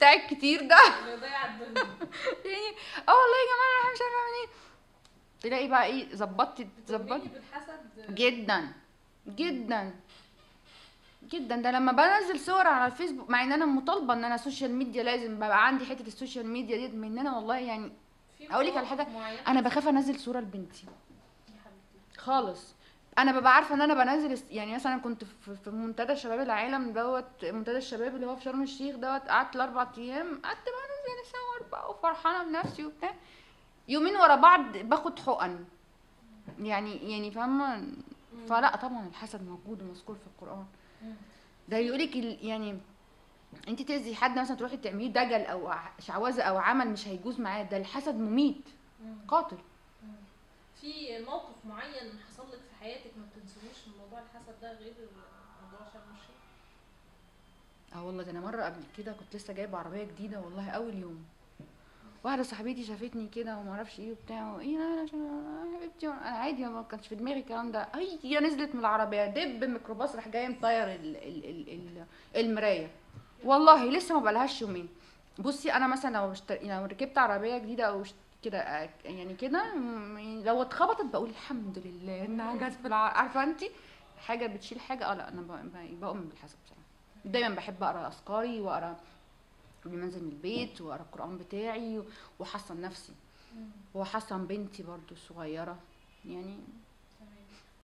بتاعك كتير ده اللي ضيع الدنيا يعني اه والله يا جماعه انا مش عارفه اعمل ايه تلاقي بقى ايه ظبطت ظبطت بتؤمني بالحسد جدا جدا جدا ده لما بنزل صور على الفيسبوك مع ان انا مطالبه ان انا سوشيال ميديا لازم ببقى عندي حته السوشيال ميديا دي من انا والله يعني في أقول لك على مواقف حاجة، معينة انا بخاف انزل صوره لبنتي يا حبيبتي خالص انا ببقى عارفه ان انا بنزل الس- يعني مثلا كنت في في منتدى شباب العالم دوت منتدى الشباب اللي هو في شرم الشيخ دوت قعدت الاربع ايام قعدت بنزل صور بقى وفرحانه بنفسي وبتاع يومين ورا بعض باخد حقن يعني يعني فاهمه فلا طبعا الحسد موجود ومذكور في القران مم. ده يقولك ال- يعني انت تاذي حد مثلا تروحي تعمليه دجل او ع- شعوذه او عمل مش هيجوز معاه ده الحسد مميت مم. قاتل مم. في موقف معين حصل لك في حياتك ما بتنسوش من موضوع الحسد ده غير موضوع شرم الشيخ اه والله ده انا مره قبل كده كنت لسه جايبه عربيه جديده والله اول يوم واحده صاحبتي شافتني كده وما اعرفش ايه وبتاع ايه لا لا يا حبيبتي انا عادي ما كانش في دماغي الكلام ده هي نزلت من العربيه دب ميكروباص راح جاي مطير ال ال ال ال المرايه والله لسه ما بقالهاش يومين بصي انا مثلا لو اشتر... لو ركبت عربيه جديده او اشت- كده آه، يعني كده م- يعني لو اتخبطت بقول الحمد لله انها جت في الع... عارفه انت حاجه بتشيل حاجه اه لا انا ب- ب- بؤمن بالحسد بصراحه دايما بحب اقرا اذكاري واقرا قبل ما انزل من البيت واقرا القران بتاعي واحصن نفسي واحصن بنتي برضو الصغيره يعني